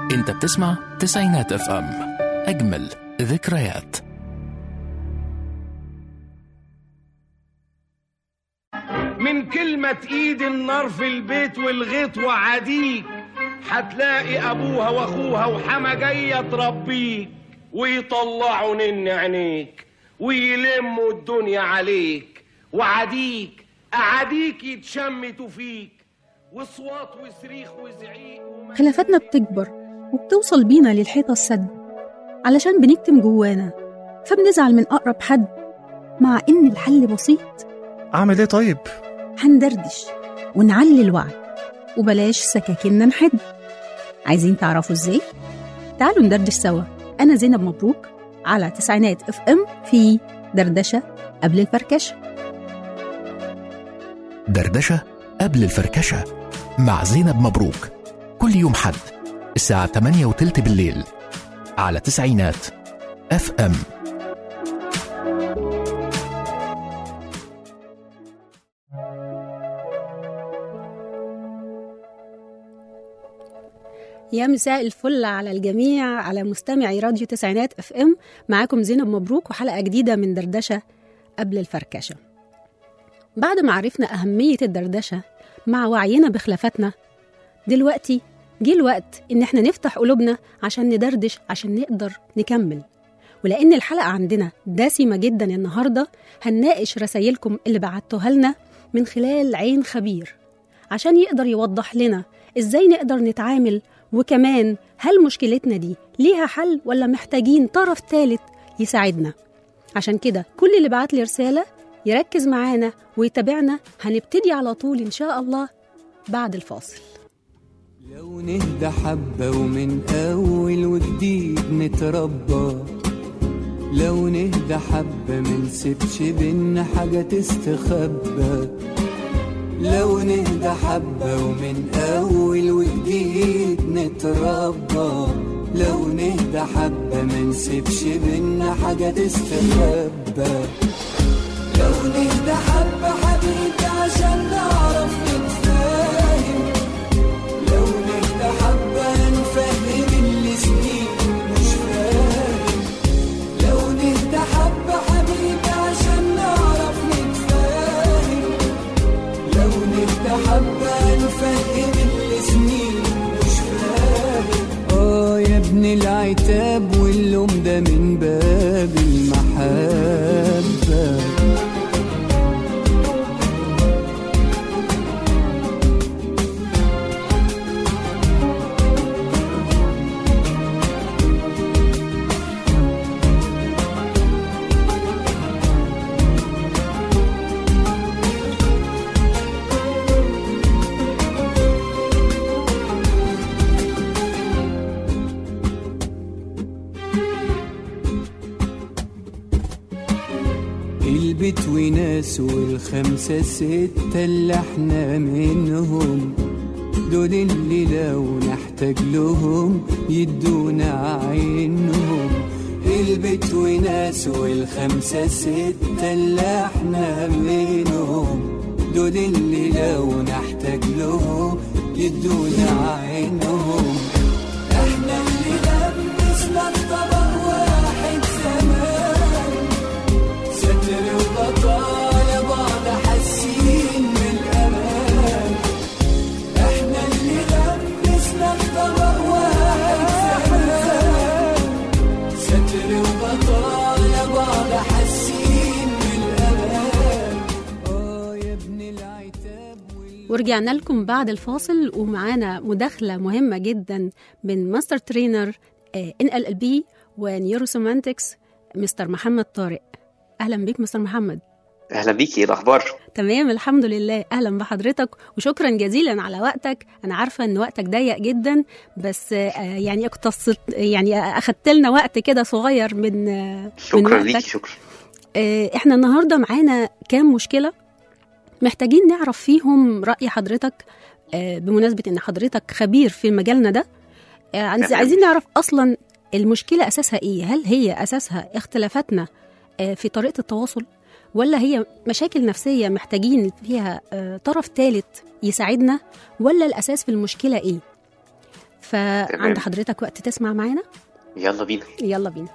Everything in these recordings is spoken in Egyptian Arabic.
انت بتسمع تسعينات اف ام اجمل ذكريات من كلمة ايد النار في البيت والغيط وعديك هتلاقي ابوها واخوها وحما جاية تربيك ويطلعوا نن عينيك ويلموا الدنيا عليك وعديك اعاديك يتشمتوا فيك وصوات وصريخ وزعيق وما- خلافاتنا بتكبر وبتوصل بينا للحيطة السد علشان بنكتم جوانا فبنزعل من أقرب حد مع إن الحل بسيط اعمل ايه طيب هندردش ونعلي الوعي وبلاش سكاكيننا نحد عايزين تعرفوا ازاي؟ تعالوا ندردش سوا أنا زينب مبروك على تسعينات اف ام في دردشة قبل الفركشة دردشة قبل الفركشة مع زينب مبروك كل يوم حد الساعة 8 وتلت بالليل على تسعينات اف ام يا مساء الفل على الجميع على مستمعي راديو تسعينات اف ام معاكم زينب مبروك وحلقة جديدة من دردشة قبل الفركشة بعد ما عرفنا أهمية الدردشة مع وعينا بخلافاتنا دلوقتي جه الوقت إن احنا نفتح قلوبنا عشان ندردش عشان نقدر نكمل ولأن الحلقة عندنا دسمة جدا النهاردة هنناقش رسايلكم اللي بعتوها لنا من خلال عين خبير عشان يقدر يوضح لنا ازاي نقدر نتعامل وكمان هل مشكلتنا دي ليها حل ولا محتاجين طرف ثالث يساعدنا عشان كده كل اللي بعت لي رسالة يركز معانا ويتابعنا هنبتدي على طول إن شاء الله بعد الفاصل لو نهدى حبة ومن أول وجديد نتربى لو نهدى حبة منسيبش بينا حاجة تستخبى لو نهدى حبة ومن أول وجديد نتربى لو نهدى حبة منسيبش بينا حاجة تستخبى لو نهدى حبة حبيبي عشان نعرف نتفاهم لو نهدى حبة نفهم اللي سنين مش فاهم لو نهدى حبة حبيبي عشان نعرف نتفاهم لو نهدى حبة نفهم اللي سنين مش فاهم اه يا ابن العتاب واللوم ده من باب المحبه البيت وناس والخمسة ستة اللي احنا منهم دول اللي لو نحتاج لهم يدونا عينهم البيت وناس والخمسة ستة اللي احنا منهم دول اللي لو نحتاج لهم يدونا عينهم احنا اللي لبسنا الطبق واحد زمان ستر وبطالة بعض حاسين بالأمان احنا اللي لبسنا الطبق واحد زمان ستر وبطالة بعض حاسين بالأمان اه يا ابن العتاب وال- ورجعنا لكم بعد الفاصل ومعانا مداخلة مهمة جدا من ماستر ترينر ان ال ال بي ونيوروسومانتكس مستر محمد طارق اهلا بيك مستر محمد اهلا بيكي ايه الاخبار تمام الحمد لله اهلا بحضرتك وشكرا جزيلا على وقتك انا عارفه ان وقتك ضيق جدا بس آه، يعني اقتصت يعني اخدت لنا وقت كده صغير من آه، من شكرا وقتك ليكي شكرا آه، احنا النهارده معانا كام مشكله محتاجين نعرف فيهم راي حضرتك آه، بمناسبه ان حضرتك خبير في مجالنا ده آه، عايز- تمام. عايزين نعرف اصلا المشكله اساسها ايه هل هي اساسها اختلافاتنا آه، في طريقه التواصل ولا هي مشاكل نفسيه محتاجين فيها آه، طرف ثالث يساعدنا ولا الاساس في المشكله ايه فعند حضرتك وقت تسمع معانا يلا بينا يلا بينا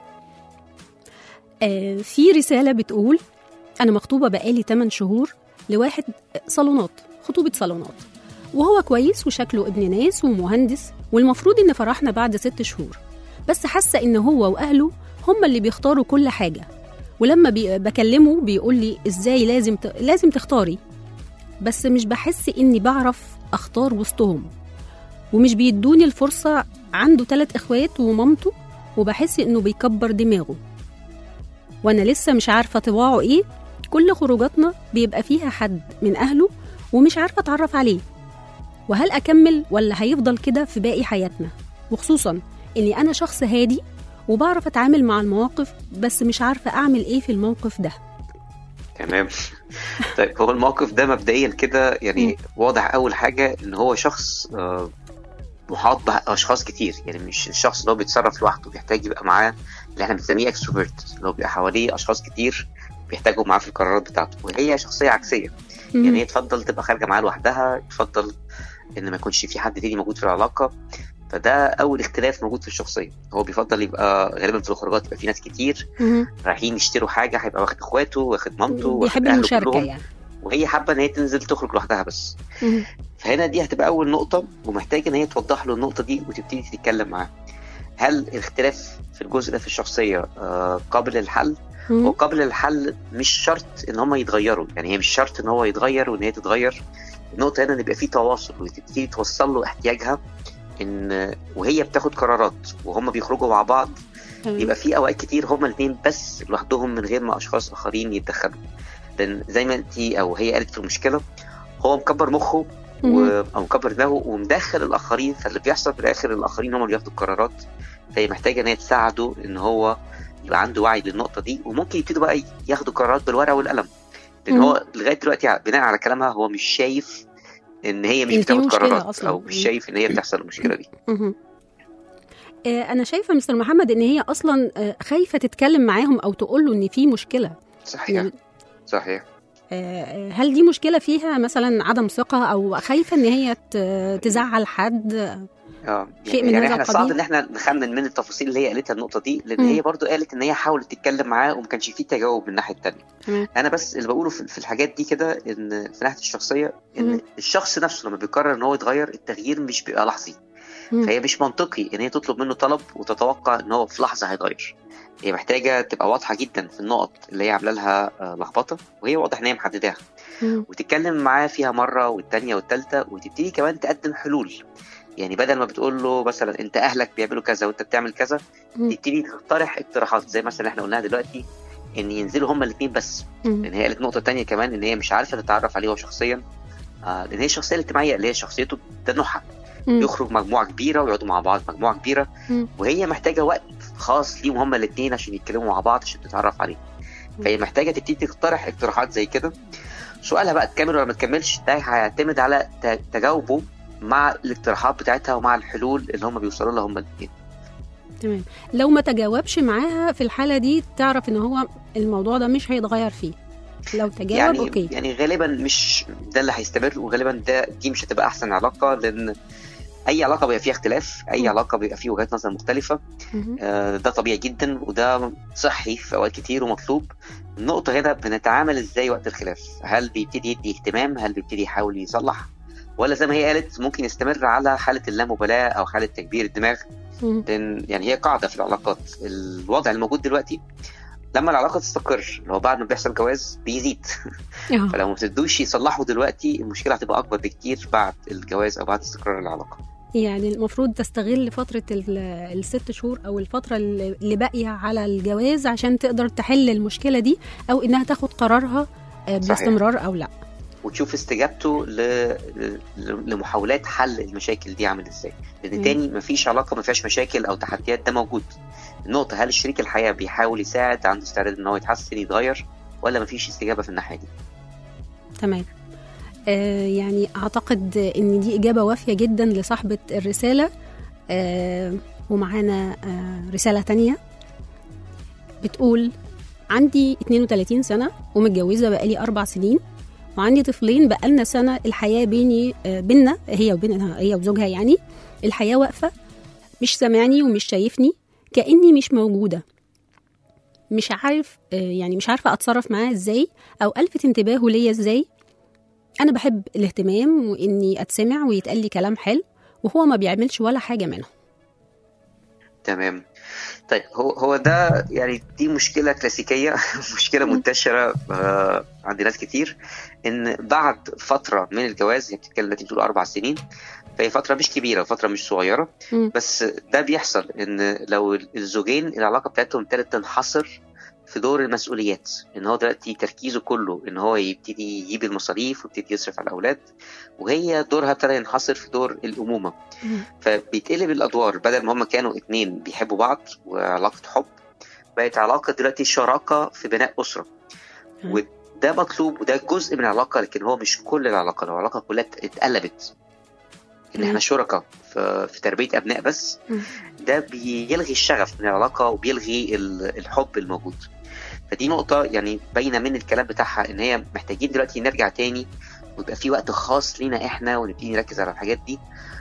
آه في رسالة بتقول أنا مخطوبة بقالي 8 شهور لواحد صالونات خطوبة صالونات وهو كويس وشكله ابن ناس ومهندس والمفروض إن فرحنا بعد ست شهور بس حاسة إن هو وأهله هم اللي بيختاروا كل حاجة ولما بي بكلمه بيقول لي إزاي لازم ت... لازم تختاري بس مش بحس إني بعرف أختار وسطهم ومش بيدوني الفرصة عنده ثلاث إخوات ومامته وبحس إنه بيكبر دماغه وأنا لسه مش عارفة طباعه إيه كل خروجاتنا بيبقى فيها حد من أهله ومش عارفة أتعرف عليه وهل أكمل ولا هيفضل كده في باقي حياتنا وخصوصا إني أنا شخص هادي وبعرف أتعامل مع المواقف بس مش عارفة أعمل إيه في الموقف ده تمام طيب هو الموقف ده مبدئيا كده يعني واضح اول حاجه ان هو شخص آه، محاط باشخاص كتير يعني مش الشخص اللي هو بيتصرف لوحده بيحتاج يبقى معاه اللي احنا بنسميه اكستروفيرت اللي هو بيبقى حواليه اشخاص كتير بيحتاجوا معاه في القرارات بتاعته وهي شخصيه عكسيه يعني هي تفضل تبقى خارجه معاه لوحدها تفضل ان ما يكونش في حد تاني موجود في العلاقه فده اول اختلاف موجود في الشخصيه هو بيفضل يبقى غالبا في الخروجات يبقى في ناس كتير مهم. رايحين يشتروا حاجه هيبقى واخد اخواته واخد مامته واخد بيحب أهله المشاركة كلهم، يعني وهي حابه ان هي تنزل تخرج لوحدها بس مهم. فهنا دي هتبقى اول نقطه ومحتاج ان هي توضح له النقطه دي وتبتدي تتكلم معاه هل الاختلاف في الجزء ده في الشخصيه آه، قابل للحل مهم. وقابل للحل مش شرط ان هم يتغيروا يعني هي مش شرط ان هو يتغير وان هي تتغير النقطه هنا ان يبقى في تواصل وتبتدي توصل له احتياجها ان وهي بتاخد قرارات وهم بيخرجوا مع بعض تمام. يبقى في اوقات كتير هما الاثنين بس لوحدهم من غير ما اشخاص اخرين يتدخلوا لان زي ما انت او هي قالت في المشكله هو مكبر مخه و... مهم. او مكبر دماغه ومدخل الاخرين فاللي بيحصل في الاخر الاخرين هم اللي ياخدوا القرارات فهي محتاجه ان هي تساعده ان هو يبقى عنده وعي للنقطه دي وممكن يبتدوا بقى ياخدوا قرارات بالورقه والقلم لان مم. هو لغايه دلوقتي ع- بناء على كلامها هو مش شايف ان هي مش إن في بتاخد مشكلة قرارات أصلاً. او مش مم. شايف ان هي بتحصل المشكله دي مهم. آه، أنا شايفة مستر محمد إن هي أصلا آه، خايفة تتكلم معاهم أو تقول له إن في مشكلة صحيح يعني صحيح آه، هل دي مشكلة فيها مثلا عدم ثقة أو خايفة إن هي ت- تزعل حد اه شيء يعني, من يعني هذا احنا صعب القبيل؟ ان احنا نخمن من التفاصيل اللي هي قالتها النقطه دي لان مم. هي برضو قالت ان هي حاولت تتكلم معاه وما كانش فيه تجاوب من الناحيه التانية تمام. انا بس اللي بقوله في في الحاجات دي كده ان في ناحيه الشخصيه ان مم. الشخص نفسه لما بيقرر ان هو يتغير التغيير مش بيبقى لحظي مم. فهي مش منطقي ان هي تطلب منه طلب وتتوقع ان هو في لحظه هيتغير هي محتاجه تبقى واضحه جدا في النقط اللي هي عامله لها آه، لخبطه وهي واضح ان هي محدداها مم. وتتكلم معاه فيها مره والتانيه والتالته وتبتدي كمان تقدم حلول يعني بدل ما بتقول له مثلا انت اهلك بيعملوا كذا وانت بتعمل كذا مم. تبتدي تقترح اقتراحات زي مثلا احنا قلناها دلوقتي ان ينزلوا هما الاثنين بس مم. لان هي قالت نقطه تانية كمان ان هي مش عارفه تتعرف عليه هو شخصيا آه لان هي الشخصيه الاجتماعيه اللي هي شخصيته ده نوعها مم. يخرج مجموعه كبيره ويقعدوا مع بعض مجموعه كبيره مم. وهي محتاجه وقت خاص ليهم هما الاثنين عشان يتكلموا مع بعض عشان تتعرف عليه فهي محتاجه تبتدي تقترح اقتراحات زي كده سؤالها بقى تكمل ولا ما تكملش ده هيعتمد على ت- تجاوبه مع الاقتراحات بتاعتها ومع الحلول اللي هم بيوصلوا لها هم الاثنين تمام لو ما تجاوبش معاها في الحالة دي تعرف إن هو الموضوع ده مش هيتغير فيه لو تجاوب يعني أوكي يعني غالبا مش ده اللي هيستمر وغالبا ده دي مش هتبقى احسن علاقه لان اي علاقه بيبقى فيها اختلاف اي مم. علاقه بيبقى فيه وجهات نظر مختلفه مهم. آه، ده طبيعي جدا وده صحي في اوقات كتير ومطلوب النقطه هنا بنتعامل ازاي وقت الخلاف هل بيبتدي يدي اهتمام هل بيبتدي يحاول يصلح ولا زي ما هي قالت ممكن يستمر على حاله اللامبالاه او حاله تكبير الدماغ مم. لان يعني هي قاعده في العلاقات الوضع الموجود دلوقتي لما العلاقه تستقر اللي هو بعد ما بيحصل جواز بيزيد آه. فلو ما تبتدوش يصلحوا دلوقتي المشكله هتبقى اكبر بكتير بعد الجواز او بعد استقرار العلاقه يعني المفروض تستغل فترة ال- الست شهور أو الفترة اللي اللي باقية على الجواز عشان تقدر تحل المشكلة دي أو إنها تاخد قرارها آه، صحيح. باستمرار أو لا وتشوف استجابته ل... ل- لمحاولات حل المشاكل دي عامل ازاي لان مم. تاني مفيش علاقه ما فيهاش مشاكل او تحديات ده موجود النقطه هل شريك الحياه بيحاول يساعد عنده استعداد ان هو يتحسن يتغير ولا مفيش استجابه في الناحيه دي تمام آه يعني أعتقد إن دي إجابة وافية جدا لصاحبة الرسالة آه ومعانا آه رسالة تانية بتقول عندي 32 سنة ومتجوزة بقالي أربع سنين وعندي طفلين بقالنا سنة الحياة بيني آه، بينا هي وبينها هي وزوجها يعني الحياة واقفة مش سامعني ومش شايفني كاني مش موجوده مش عارف آه، يعني مش عارفه اتصرف معاه ازاي او الفت انتباهه ليا ازاي انا بحب الاهتمام واني اتسمع ويتقال لي كلام حلو وهو ما بيعملش ولا حاجه منهم تمام طيب هو هو ده يعني دي مشكله كلاسيكيه مشكله منتشره آه، عند ناس كتير ان بعد فتره من الجواز هي بتتكلم دلوقتي بتقول اربع سنين فهي فتره مش كبيره فتره مش صغيره مم. بس ده بيحصل ان لو الزوجين العلاقه بتاعتهم ابتدت تنحصر في دور المسؤوليات ان هو دلوقتي تركيزه كله ان هو يبتدي يجيب المصاريف ويبتدي يصرف على الاولاد وهي دورها ابتدى ينحصر في دور الامومه مم. فبيتقلب الادوار بدل ما هما كانوا اتنين بيحبوا بعض وعلاقه حب بقت علاقه دلوقتي شراكه في بناء اسره مم. وده مطلوب وده جزء من العلاقه لكن هو مش كل العلاقه لو العلاقه كلها اتقلبت ان مم. احنا شركاء في, في تربيه ابناء بس مم. ده بيلغي الشغف من العلاقه وبيلغي ال- الحب الموجود فدي نقطة يعني باينة من الكلام بتاعها إن هي محتاجين دلوقتي نرجع تاني ويبقى في وقت خاص لينا إحنا ونبتدي نركز على الحاجات دي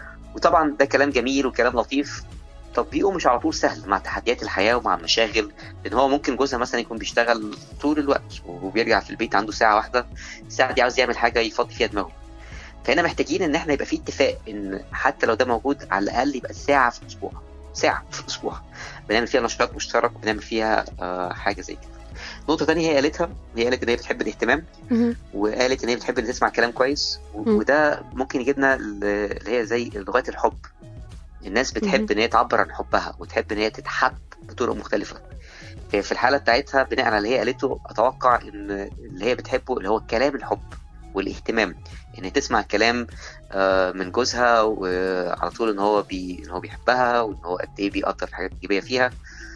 وطبعا ده كلام جميل وكلام لطيف تطبيقه مش على طول سهل مع تحديات الحياة ومع المشاغل لأن هو ممكن جوزها مثلا يكون بيشتغل طول الوقت وبيرجع في البيت عنده ساعة واحدة الساعة دي عاوز يعمل حاجة يفضي فيها دماغه فهنا محتاجين إن إحنا يبقى في اتفاق إن حتى لو ده موجود على الأقل يبقى ساعة في الأسبوع ساعة في الأسبوع بنعمل فيها نشاط مشترك بنعمل فيها آه حاجة زي كده نقطة تانية هي قالتها هي قالت إن هي بتحب الاهتمام مهم. وقالت إن هي بتحب إن تسمع كلام كويس و- مم. وده ممكن يجيبنا ل- اللي هي زي لغاية الحب الناس بتحب مهم. إن هي تعبر عن حبها وتحب إن هي تتحب بطرق مختلفة في في الحالة بتاعتها بناء على اللي هي قالته أتوقع إن اللي هي بتحبه اللي هو كلام الحب والاهتمام إن هي تسمع كلام آه، من جوزها وعلى طول إن هو بي إن هو بيحبها وإن هو قد إيه بيقدر الحاجات الإيجابية فيها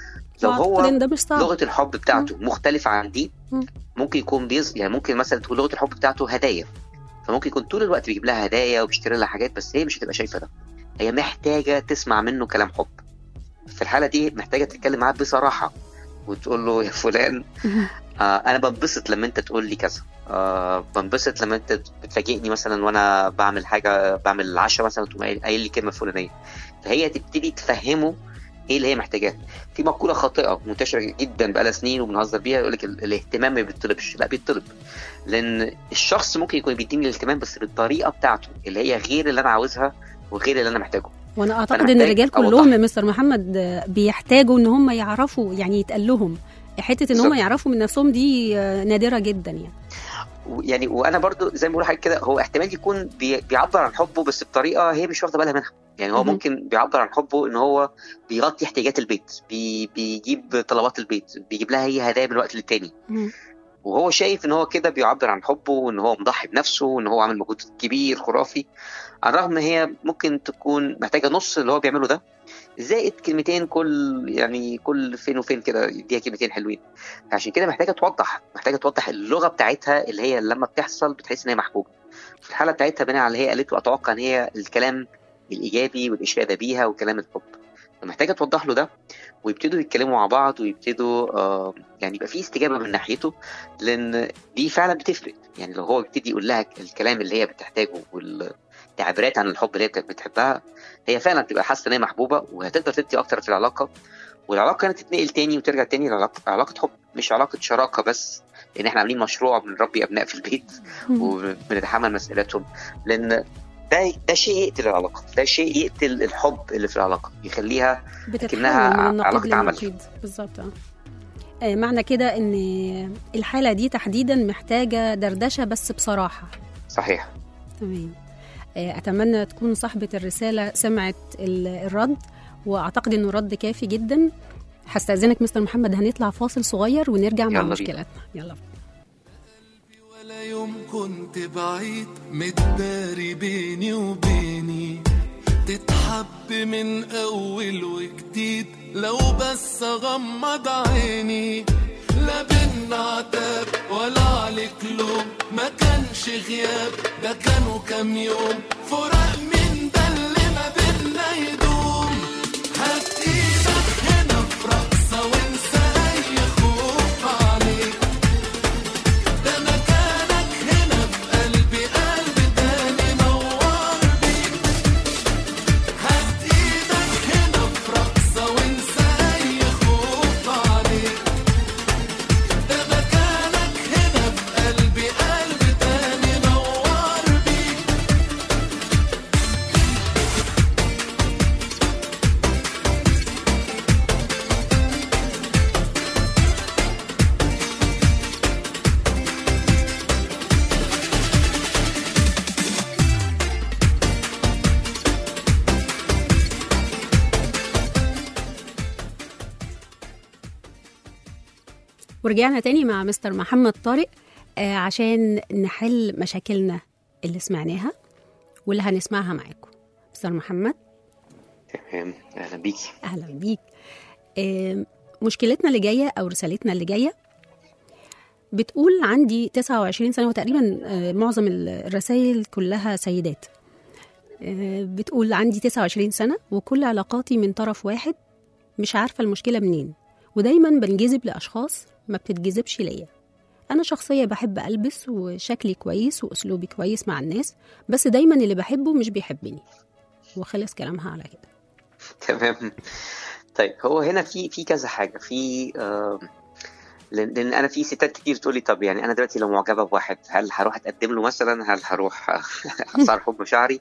لو وأعتقد هو إن ده مش صعب لغه الحب بتاعته مختلفه عن دي مم. ممكن يكون بيز يعني ممكن مثلا تكون لغه الحب بتاعته هدايا فممكن يكون طول الوقت بيجيب لها هدايا وبيشتري لها حاجات بس هي مش هتبقى شايفه ده هي محتاجه تسمع منه كلام حب في الحاله دي محتاجه تتكلم معاه بصراحه وتقول له يا فلان مهم. آه انا بنبسط لما انت تقول لي كذا آه بنبسط لما انت بتفاجئني مثلا وانا بعمل حاجه بعمل العشاء مثلا تقوم قايل قايل لي كلمه فلانيه فهي تبتدي تفهمه ايه اللي هي محتاجاه في مقوله خاطئه منتشره جدا بقالها سنين وبنهزر بيها يقول لك ال- الاهتمام ما بيطلبش لا بيطلب لان الشخص ممكن يكون بيديني الاهتمام بس بالطريقه بتاعته اللي هي غير اللي انا عاوزها وغير اللي انا محتاجه وانا اعتقد فأنا ان محتاج الرجال أوضح. كلهم يا مستر محمد آه، بيحتاجوا ان هم يعرفوا يعني يتقال لهم حته ان هم بالظبط. يعرفوا من نفسهم دي آه، نادره جدا يعني و- يعني وانا برضو زي ما بقول حاجه كده هو احتمال يكون بي بيعبر عن حبه بس بطريقه هي مش واخده بالها منها يعني هو مهم. ممكن بيعبر عن حبه ان هو بيغطي احتياجات البيت بي بيجيب طلبات البيت بيجيب لها هي هدايا من وقت للتاني مم. وهو شايف ان هو كده بيعبر عن حبه وان هو مضحي بنفسه وان هو عامل مجهود كبير خرافي على الرغم ان هي ممكن تكون محتاجه نص اللي هو بيعمله ده زائد كلمتين كل يعني كل فين وفين كده يديها كلمتين حلوين عشان كده محتاجه توضح محتاجه توضح اللغه بتاعتها اللي هي لما بتحصل بتحس ان هي محبوبه في الحاله بتاعتها بناء على اللي هي قالته اتوقع ان هي الكلام الايجابي والاشاده بيها وكلام الحب فمحتاجه توضح له ده ويبتدوا يتكلموا مع بعض ويبتدوا آه يعني يبقى في استجابه من ناحيته لان دي فعلا بتفرق يعني لو هو يبتدي يقول لها الكلام اللي هي بتحتاجه والتعبيرات عن الحب اللي هي بتحبها هي فعلا بتبقى حاسه ان هي محبوبه وهتقدر تدي اكتر في العلاقه والعلاقه كانت تتنقل تاني وترجع تاني لعلاقه علاقه حب مش علاقه شراكه بس لان احنا عاملين مشروع بنربي ابناء في البيت مم. وبنتحمل مسؤولياتهم لان ده ده شيء يقتل العلاقه ده شيء يقتل الحب اللي في العلاقه يخليها بتتحول كأنها من ع- النقيض علاقة عمل. للنقيض بالظبط اه آه، معنى كده ان الحاله دي تحديدا محتاجه دردشه بس بصراحه صحيح تمام آه، اتمنى تكون صاحبه الرساله سمعت ال- الرد واعتقد انه رد كافي جدا هستاذنك مستر محمد هنطلع فاصل صغير ونرجع مع يلا بينا. مشكلاتنا يلا ولا يوم كنت بعيد متداري بيني وبيني تتحب من اول وجديد لو بس اغمض عيني لا بينا عتاب ولا عليك لوم ما كانش غياب ده كانوا كام يوم فراق من ده اللي ما بينا يدوم هات ايدك هنا في رقصة وانسى اي خوف عليك ده مكانك هنا في قلبي قلبي تاني نور بيك هات ايدك هنا في ورجعنا تاني مع مستر محمد طارق آه عشان نحل مشاكلنا اللي سمعناها واللي هنسمعها معاكم مستر محمد تمام اهلا بيكي اهلا بيك آه مشكلتنا اللي جايه او رسالتنا اللي جايه بتقول عندي 29 سنه وتقريبا آه معظم الرسائل كلها سيدات آه بتقول عندي 29 سنه وكل علاقاتي من طرف واحد مش عارفه المشكله منين ودايما بنجذب لاشخاص ما بتتجذبش ليا انا شخصيه بحب البس وشكلي كويس واسلوبي كويس مع الناس بس دايما اللي بحبه مش بيحبني وخلص كلامها على كده تمام طيب هو هنا في في كذا حاجه في آه لان لأن انا في ستات كتير تقول لي طب يعني انا دلوقتي لو معجبه بواحد هل هروح اتقدم له مثلا هل هروح اصارحه بمشاعري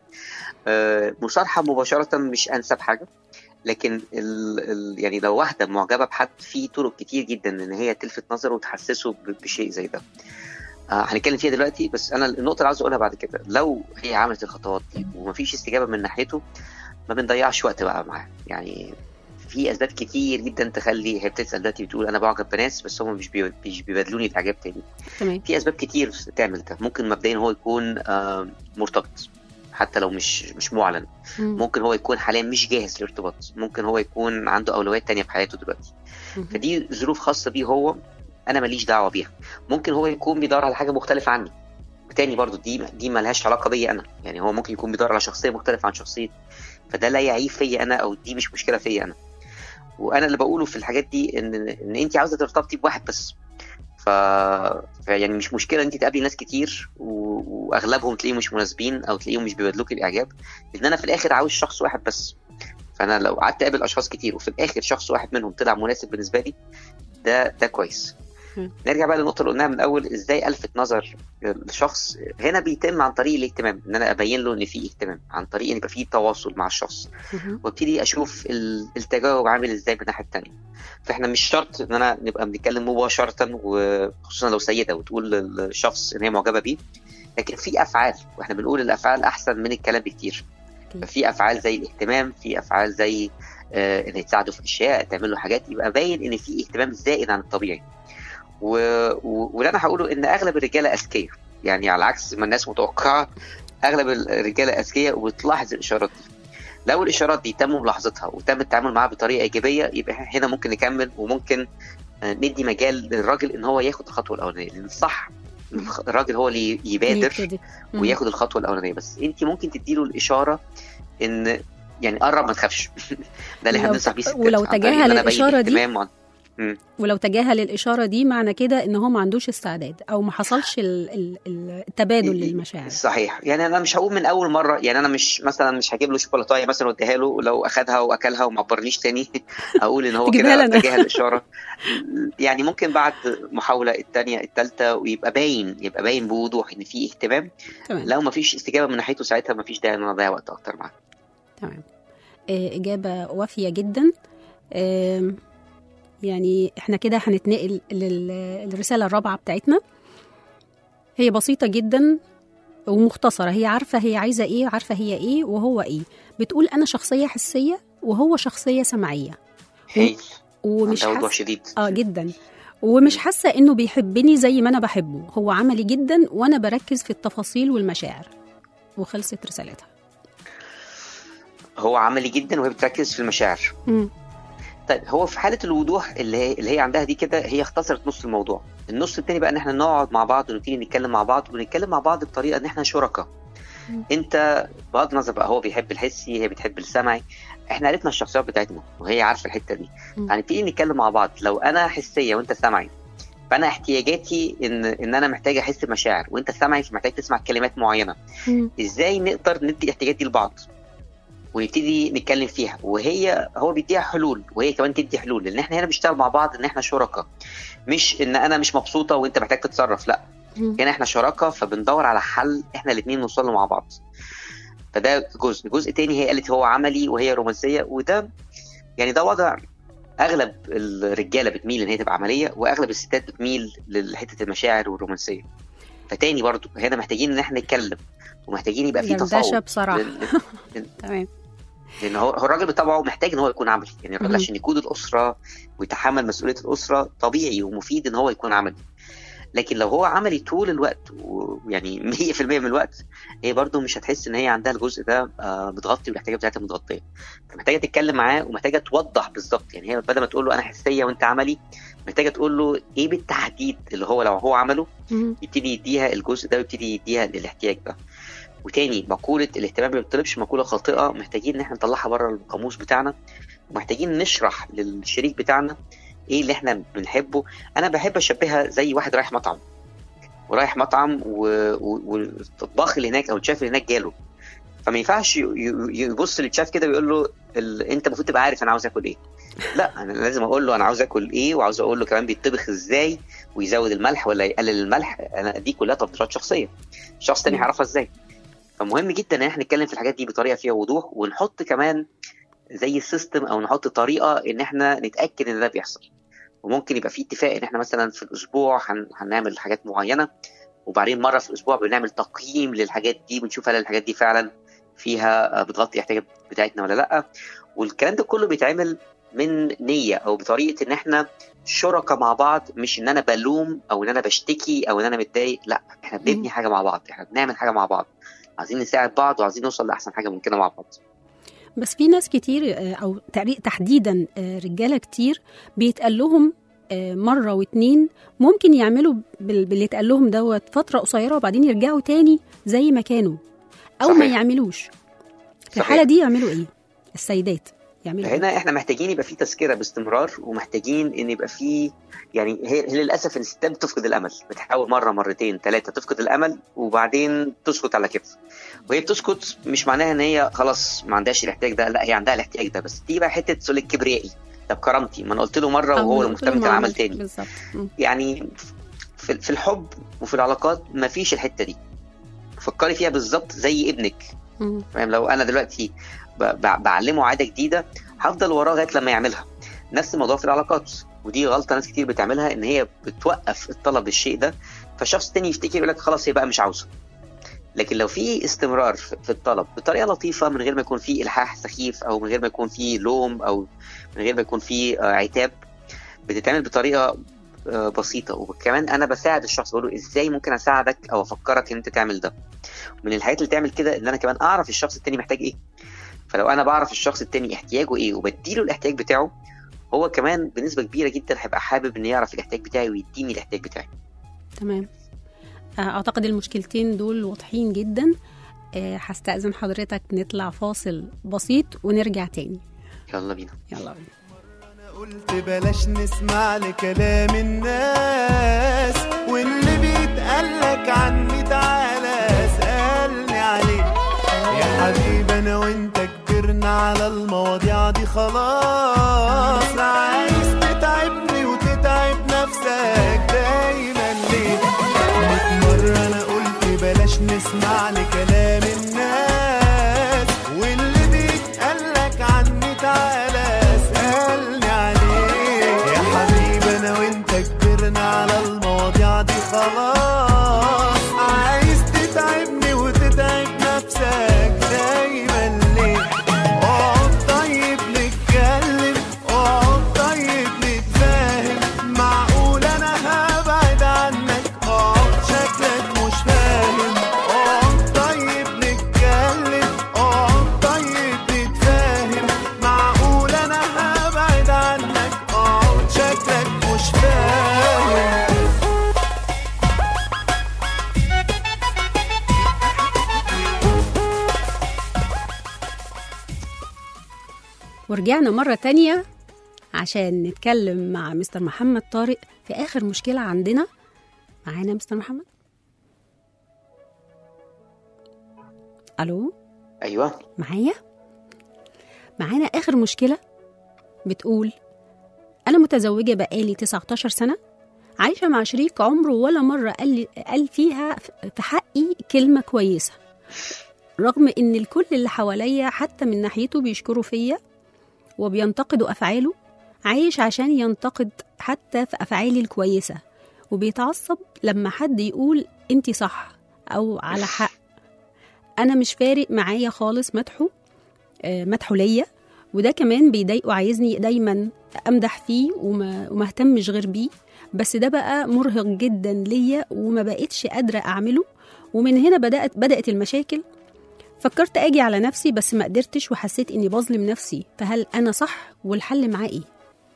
آه مصارحه مباشره مش انسب حاجه لكن ال ال يعني لو واحده معجبه بحد في طرق كتير جدا ان هي تلفت نظره وتحسسه ب- بشيء زي ده آه هنتكلم فيها دلوقتي بس انا النقطه اللي عاوز اقولها بعد كده لو هي عملت الخطوات دي ومفيش استجابه من ناحيته ما بنضيعش وقت بقى معاه يعني في اسباب كتير جدا تخلي هي بتسال دلوقتي بتقول انا بعجب بناس بس هم مش بي- مش بيبادلوني باعجاب تاني تمام في اسباب كتير تعمل ده ممكن مبدئيا هو يكون آه مرتبط حتى لو مش مش معلن مم. ممكن هو يكون حاليا مش جاهز للارتباط ممكن هو يكون عنده اولويات تانية في حياته دلوقتي مم. فدي ظروف خاصه بيه هو انا ماليش دعوه بيها ممكن هو يكون بيدور على حاجه مختلفه عني تاني برضو دي دي مالهاش علاقه بيا انا يعني هو ممكن يكون بيدور على شخصيه مختلفه عن شخصيتي فده لا يعيب فيا انا او دي مش مشكله فيا انا وانا اللي بقوله في الحاجات دي ان ان انت عاوزه ترتبطي بواحد بس ف... يعني مش مشكله انت تقابلي ناس كتير و... واغلبهم تلاقيهم مش مناسبين او تلاقيهم مش بيبادلوك الاعجاب لان انا في الاخر عاوز شخص واحد بس فانا لو قعدت اقابل اشخاص كتير وفي الاخر شخص واحد منهم طلع مناسب بالنسبه لي ده ده كويس مم. نرجع بقى للنقطه اللي قلناها من الاول ازاي الفت نظر الشخص هنا بيتم عن طريق الاهتمام ان انا ابين له ان في اهتمام عن طريق ان يبقى في تواصل مع الشخص مم. وابتدي اشوف ال- التجاوب عامل ازاي من الناحيه التانيه فاحنا مش شرط ان انا نبقى بنتكلم مباشره وخصوصا لو سيده وتقول للشخص ان هي معجبه بيه لكن في افعال واحنا بنقول الافعال احسن من الكلام بكتير أكيد. ففي افعال زي الاهتمام في افعال زي آه ان تساعده في اشياء تعمل له حاجات يبقى باين ان في اهتمام زائد عن الطبيعي و... و... واللي انا هقوله ان اغلب الرجاله اذكياء يعني على عكس ما الناس متوقعه اغلب الرجاله اذكياء وبتلاحظ الاشارات دي لو الاشارات دي تم ملاحظتها وتم التعامل معاها بطريقه ايجابيه يبقى هنا ممكن نكمل وممكن آه، ندي مجال للراجل ان هو ياخد الخطوه الاولانيه لان الصح الراجل هو اللي يبادر يبتدي. مم. وياخد الخطوه الاولانيه بس انت ممكن تديله الاشاره ان يعني قرب ما تخافش ده اللي احنا ولو- بننصح بيه الستات ولو عن طريق تجاهل إن أنا أبين الإشارة دي، اهتمام وعن- ولو تجاهل الإشارة دي معنى كده إن هو ما عندوش استعداد أو ما حصلش ال- ال- ال- التبادل للمشاعر صحيح يعني انا مش هقول من اول مره يعني انا مش مثلا مش هجيب له شوكولاتايه مثلا واديها له ولو اخدها واكلها وما عبرنيش تاني اقول ان هو تجيبها كده لنا. تجاهل الاشاره يعني ممكن بعد محاوله الثانيه الثالثه ويبقى باين يبقى باين بوضوح ان في اهتمام تمام لو ما فيش استجابه من ناحيته ساعتها ما فيش داعي ان انا اضيع وقت اكتر معاه تمام آه، إجابة وافية جدا آم، يعني احنا كده هنتنقل لل- للرسالة الرابعة بتاعتنا هي بسيطة جدا ومختصرة هي عارفة هي عايزة ايه عارفة هي ايه وهو ايه بتقول أنا شخصية حسية وهو شخصية سمعية هايل ومش ده وضوح حاسة شديد اه جدا ومش حاسة انه بيحبني زي ما انا بحبه هو عملي جدا وانا بركز في التفاصيل والمشاعر وخلصت رسالتها هو عملي جدا وهي بتركز في المشاعر مم. طيب هو في حاله الوضوح اللي هي, اللي هي عندها دي كده هي اختصرت نص الموضوع النص التاني بقى ان احنا نقعد مع بعض ونبتدي نتكلم مع بعض ونتكلم مع بعض بطريقه ان احنا شركاء مم. انت بغض النظر بقى هو بيحب الحسي هي بتحب السمعي احنا عرفنا الشخصيات بتاعتنا وهي عارفه الحته دي مم. هنبتدي نتكلم مع بعض لو انا حسيه وانت سمعي فانا احتياجاتي ان ان انا محتاج احس بمشاعر وانت سمعي فمحتاج تسمع كلمات معينه مم. ازاي نقدر ندي الاحتياجات دي لبعض ونبتدي نتكلم فيها وهي هو بيديها حلول وهي كمان تدي حلول لان احنا هنا بنشتغل مع بعض ان احنا شركاء مش ان انا مش مبسوطه وانت محتاج تتصرف لا مم. هنا احنا شراكه فبندور على حل احنا الاثنين نوصل له مع بعض فده جزء جزء تاني هي قالت هو عملي وهي رومانسيه وده يعني ده وضع اغلب الرجاله بتميل ان هي تبقى عمليه واغلب الستات بتميل لحته المشاعر والرومانسيه فتاني برضو هنا محتاجين ان احنا نتكلم ومحتاجين يبقى في دردشة تفاوض بصراحة لأن- تمام لان هو هو الراجل بطبعه محتاج ان هو يكون عملي يعني الراجل مهم. عشان يقود الاسره ويتحمل مسؤوليه الاسره طبيعي ومفيد ان هو يكون عملي لكن لو هو عملي طول الوقت ويعني 100% من الوقت هي برضو مش هتحس ان هي عندها الجزء ده آه، متغطي والاحتياجات بتاعتها متغطيه فمحتاجه تتكلم معاه ومحتاجه توضح بالظبط يعني هي بدل ما تقول له انا حسيه وانت عملي محتاجه تقول له ايه بالتحديد اللي هو لو هو عمله مم. يبتدي يديها الجزء ده ويبتدي يديها للاحتياج ده وتاني مقولة الاهتمام ما بيطلبش مقولة خاطئة محتاجين ان احنا نطلعها بره القاموس بتاعنا ومحتاجين نشرح للشريك بتاعنا ايه اللي احنا بنحبه انا بحب اشبهها زي واحد رايح مطعم ورايح مطعم و- و- والطباخ اللي هناك او الشيف اللي هناك جاله فما ينفعش ي- ي- يبص للشيف كده ويقول له ال... انت المفروض تبقى عارف انا عاوز اكل ايه لا انا لازم اقول له انا عاوز اكل ايه وعاوز اقول له كمان بيطبخ ازاي ويزود الملح ولا يقلل الملح انا دي كلها تفضيلات شخصيه شخص تاني مم. هيعرفها ازاي فمهم جدا ان احنا نتكلم في الحاجات دي بطريقه فيها وضوح ونحط كمان زي سيستم او نحط طريقه ان احنا نتاكد ان ده بيحصل وممكن يبقى في اتفاق ان احنا مثلا في الاسبوع هن... هنعمل حاجات معينه وبعدين مره في الاسبوع بنعمل تقييم للحاجات دي ونشوف هل الحاجات دي فعلا فيها آه، بتغطي الاحتياجات بتاعتنا ولا لا والكلام ده كله بيتعمل من نيه او بطريقه ان احنا شركاء مع بعض مش ان انا بلوم او ان انا بشتكي او ان انا متضايق لا احنا مم. بنبني حاجه مع بعض احنا بنعمل حاجه مع بعض عايزين نساعد بعض وعايزين نوصل لاحسن حاجه ممكنه مع بعض بس في ناس كتير آه، او تقري- تحديدا آه، رجاله كتير بيتقال لهم آه، مره واتنين ممكن يعملوا بال- باللي اتقال لهم دوت فتره قصيره وبعدين يرجعوا تاني زي ما كانوا او ما صحيح. يعملوش في صحيح. الحاله دي يعملوا ايه السيدات يعملوا ايه هنا احنا محتاجين يبقى في تذكره باستمرار ومحتاجين ان يبقى في يعني هي هي للاسف الستات بتفقد الامل بتحاول مره مرتين ثلاثه تفقد الامل وبعدين تسكت على كده وهي بتسكت مش معناها ان هي خلاص ما عندهاش الاحتياج ده لا هي عندها الاحتياج ده بس دي بقى حته تقول لك كبريائي طب كرامتي ما انا قلت له مره أو وهو قلت له المهتم ما كان عمل عملش. تاني بالظبط مم. يعني في في الحب وفي العلاقات ما فيش الحته دي فكري فيها بالظبط زي ابنك مم. فاهم لو انا دلوقتي ب- ب- بعلمه عاده جديده هفضل وراه لغايه لما يعملها نفس الموضوع في العلاقات ودي غلطه ناس كتير بتعملها ان هي بتوقف الطلب للشيء ده فالشخص التاني يفتكر يقول لك خلاص هي بقى مش عاوزه لكن لو في استمرار في في الطلب بطريقه لطيفه من غير ما يكون في الحاح سخيف او من غير ما يكون في لوم او من غير ما يكون في آه، عتاب بتتعمل بطريقه آه، بسيطه وكمان انا بساعد الشخص بقول له ازاي ممكن اساعدك او افكرك ان انت تعمل ده من الحاجات اللي تعمل كده ان انا كمان اعرف الشخص التاني محتاج ايه فلو انا بعرف الشخص التاني احتياجه ايه وبديله الاحتياج بتاعه هو كمان بنسبه كبيره جدا هيبقى حابب ان يعرف الاحتياج بتاعي ويديني الاحتياج بتاعي تمام آه، اعتقد المشكلتين دول واضحين جدا آه، هستأذن حضرتك نطلع فاصل بسيط ونرجع تاني يلا بينا يلا بينا قلت بلاش نسمع لكلام الناس واللي بيتقالك عني تعالى اسألني عليه يا حبيبي انا وانت كبرنا على المواضيع دي خلاص عايز تتعبني وتتعب نفسك دايما ليه ميت مرة انا قلت بلاش نسمع لكلام الناس واللي بيتقالك عني تعالى اسألني عليه يا حبيبي انا وانت كبرنا على المواضيع دي خلاص عايز تتعبني وتتعب نفسك دايما ليه اقعد طيب نتكلم اقعد طيب نتفاهم معقول انا هبعد عنك اقعد شكلك مش فاهم اقعد طيب نتكلم اقعد طيب نتفاهم معقول انا هبعد عنك اقعد شكلك مش فاهم ورجعنا مرة تانية عشان نتكلم مع مستر محمد طارق في آخر مشكلة عندنا معانا مستر محمد ألو ايوه معايا معانا آخر مشكلة بتقول أنا متزوجة بقالي 19 سنة عايشة مع شريك عمره ولا مرة قال, لي قال فيها في حقي كلمة كويسة رغم إن الكل اللي حواليا حتى من ناحيته بيشكروا فيا وبينتقدوا أفعاله عايش عشان ينتقد حتى في أفعالي الكويسة وبيتعصب لما حد يقول أنتي صح أو على حق أنا مش فارق معايا خالص مدحه آه، مدحه ليا وده كمان بيضايقه عايزني دايما امدح فيه وما, وما اهتمش غير بيه بس ده بقى مرهق جدا ليا وما بقتش قادره اعمله ومن هنا بدات بدات المشاكل فكرت اجي على نفسي بس ما قدرتش وحسيت اني بظلم نفسي فهل انا صح والحل معاه ايه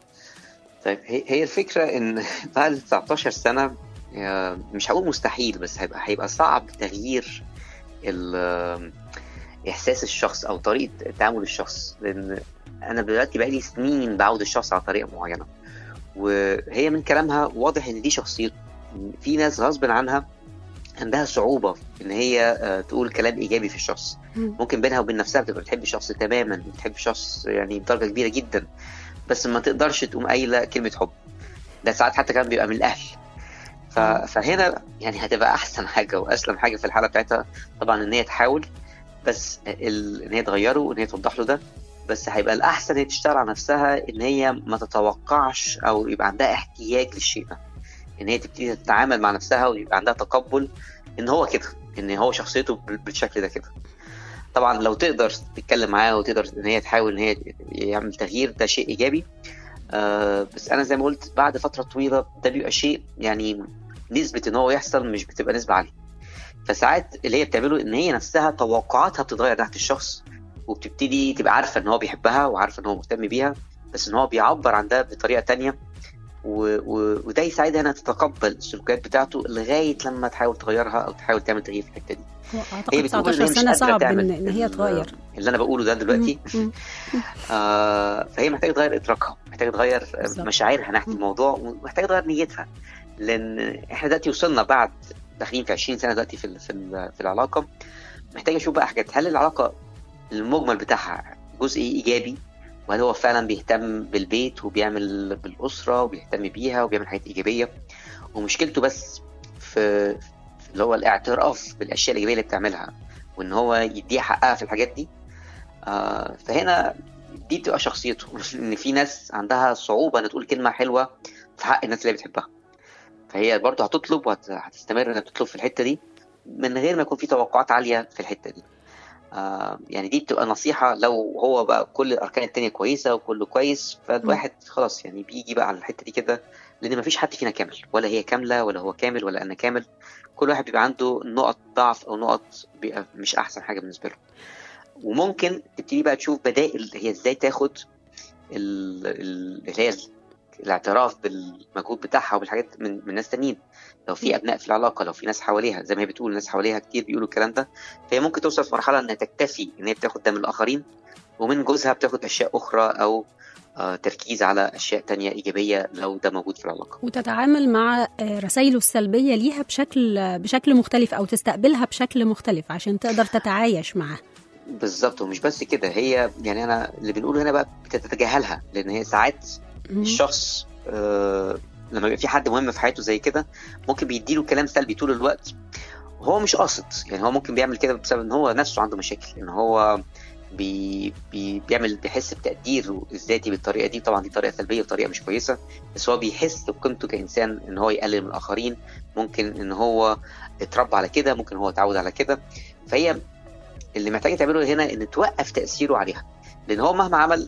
طيب هي هي الفكرة إن بعد 19 سنة آه، مش هقول مستحيل بس هيبقى هيبقى صعب تغيير ال- إحساس الشخص أو طريقة تعامل الشخص لأن أنا دلوقتي بقالي سنين بعود الشخص على طريقة معينة وهي من كلامها واضح إن دي شخصيته في ناس غصب عنها عندها صعوبة إن هي آه، تقول كلام إيجابي في الشخص مم. ممكن بينها وبين نفسها بتبقى بتحب الشخص تماما بتحب الشخص يعني بدرجة كبيرة جدا بس ما تقدرش تقوم قايلة كلمة حب ده ساعات حتى كمان بيبقى من الأهل ف... فهنا يعني هتبقى أحسن حاجة وأسلم حاجة في الحالة بتاعتها طبعا إن هي تحاول بس ال... إن هي تغيره وإن هي توضح له ده بس هيبقى الأحسن هي تشتغل على نفسها إن هي ما تتوقعش أو يبقى عندها احتياج للشيء ده إن هي تبتدي تتعامل مع نفسها ويبقى عندها تقبل إن هو كده إن هو شخصيته بال- بالشكل ده كده طبعا لو تقدر تتكلم معاه وتقدر ان هي تحاول ان هي يعمل تغيير ده شيء ايجابي آه بس انا زي ما قلت بعد فتره طويله ده بيبقى شيء يعني نسبه ان هو يحصل مش بتبقى نسبه عاليه فساعات اللي هي بتعمله ان هي نفسها توقعاتها بتتغير تحت الشخص وبتبتدي تبقى عارفه ان هو بيحبها وعارفه ان هو مهتم بيها بس ان هو بيعبر عن ده بطريقه تانية و... و... وده يساعدها انها تتقبل السلوكيات بتاعته لغايه لما تحاول تغيرها او تحاول تعمل تغيير في الحته دي هو هي اعتقد بتقول إن 19 هي مش سنه قادرة صعب تعمل ان, إن هي ال- تغير اللي انا بقوله ده دلوقتي مم. مم. آه فهي محتاجه تغير ادراكها محتاجه تغير آه، بالظبط. مشاعرها ناحيه مم. الموضوع ومحتاجه تغير نيتها لان احنا دلوقتي وصلنا بعد داخلين في 20 سنه دلوقتي في ال- في ال- في العلاقه محتاجه اشوف بقى حاجات هل العلاقه المجمل بتاعها جزء ايجابي وهل هو فعلا بيهتم بالبيت وبيعمل بالاسره وبيهتم بيها وبيعمل حاجات ايجابيه ومشكلته بس في في اللي هو الاعتراف بالاشياء الايجابيه اللي بتعملها وان هو يديها حقها في الحاجات دي آه فهنا دي بتبقى شخصيته ان في ناس عندها صعوبه ان تقول كلمه حلوه في حق الناس اللي هي بتحبها فهي برضه هتطلب وهتستمر انها تطلب في الحته دي من غير ما يكون في توقعات عاليه في الحته دي آه يعني دي بتبقى نصيحه لو هو بقى كل الاركان التانية كويسه وكله كويس فالواحد خلاص يعني بيجي بقى على الحته دي كده لان مفيش حد فينا كامل ولا هي كامله ولا هو كامل ولا انا كامل كل واحد بيبقى عنده نقط ضعف او نقط بيبقى مش احسن حاجه بالنسبه له وممكن تبتدي بقى تشوف بدائل هي ازاي تاخد ال- ال- اللي هي الاعتراف بالمجهود بتاعها وبالحاجات من, من ناس تانيين لو في ابناء في العلاقه لو في ناس حواليها زي ما هي بتقول ناس حواليها كتير بيقولوا الكلام ده فهي ممكن توصل في مرحله انها تكتفي ان هي بتاخد ده من الاخرين ومن جوزها بتاخد اشياء اخرى او آه، تركيز على اشياء تانية ايجابيه لو ده موجود في العلاقه وتتعامل مع آه، رسائله السلبيه ليها بشكل بشكل مختلف او تستقبلها بشكل مختلف عشان تقدر تتعايش معاه بالظبط ومش بس كده هي يعني انا اللي بنقوله هنا بقى بتتجاهلها لان هي ساعات مم. الشخص آه لما يبقى في حد مهم في حياته زي كده ممكن بيديله كلام سلبي طول الوقت وهو مش قاصد يعني هو ممكن بيعمل كده بسبب ان هو نفسه عنده مشاكل ان هو بي بي بيعمل بيحس بتقديره الذاتي بالطريقه دي طبعا دي طريقه سلبيه وطريقه مش كويسه بس هو بيحس بقيمته كانسان ان هو يقلل من الاخرين ممكن ان هو اتربى على كده ممكن هو اتعود على كده فهي اللي محتاجه تعمله هنا ان توقف تاثيره عليها لان هو مهما عمل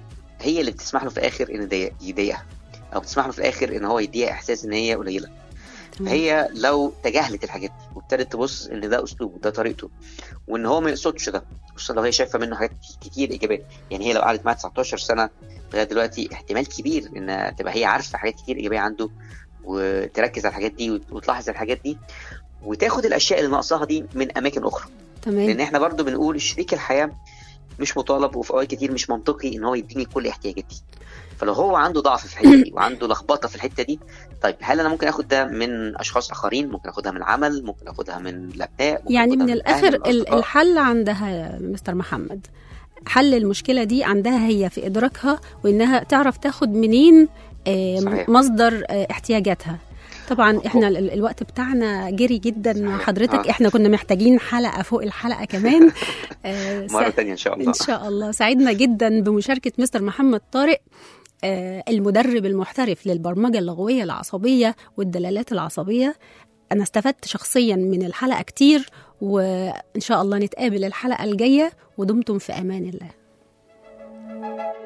هي اللي بتسمح له في الاخر ان يضايق- يضايقها او بتسمح له في الاخر ان هو يديها احساس ان هي قليله تمام. فهي لو تجاهلت الحاجات دي وابتدت تبص ان ده اسلوبه ده طريقته وان هو ما يقصدش ده خصوصا لو هي شايفه منه حاجات كتير ايجابيه يعني هي لو قعدت معاه 19 سنه لغايه دلوقتي احتمال كبير ان تبقى هي عارفه حاجات كتير ايجابيه عنده وتركز على الحاجات دي وت- وتلاحظ الحاجات دي وتاخد الاشياء اللي ناقصاها دي من اماكن اخرى لان تمام احنا برضو بنقول شريك الحياه مش مطالب وفي اوقات كتير مش منطقي ان هو يديني كل احتياجاتي فلو هو عنده ضعف في الحته دي وعنده لخبطه في الحته دي طيب هل انا ممكن اخد ده من اشخاص اخرين ممكن اخدها من العمل ممكن اخدها من الابناء ممكن يعني آخدها من الاخر الأهل، ال- الأصدقاء. الحل عندها يا مستر محمد حل المشكله دي عندها هي في ادراكها وانها تعرف تاخد منين آه، صحيح. مصدر آه، احتياجاتها طبعا احنا ال- الوقت بتاعنا جري جدا مع صحيح. حضرتك آه. احنا كنا محتاجين حلقه فوق الحلقه كمان آه، مره سا- تانية ان شاء الله ان شاء الله سعدنا جدا بمشاركه مستر محمد طارق آه، المدرب المحترف للبرمجه اللغويه العصبيه والدلالات العصبيه انا استفدت شخصيا من الحلقه كتير وان شاء الله نتقابل الحلقه الجايه ودمتم في امان الله السلامه